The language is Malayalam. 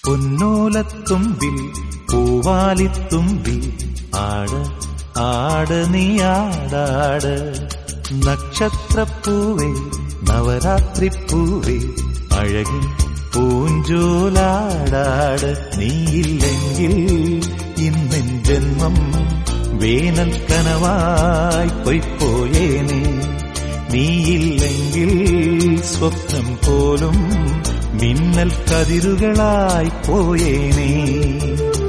പൊന്നോലത്തുമ്പിൽ പൂവാലിത്തുമ്പിൽ ആട് ആട് നീ ആടാട് നക്ഷത്രപ്പൂവേ നവരാത്രിപ്പൂവേ അഴകി പൂഞ്ചോലാടാട് നീയില്ലെങ്കിൽ ഇന്നെൻ ജന്മം വേനൽ കനവായി പൊയ്പോയേനെ നീയില്ലെങ്കിൽ സ്വപ്നം പോലും മിന്നൽ കതിരുകളായി പോയേനേ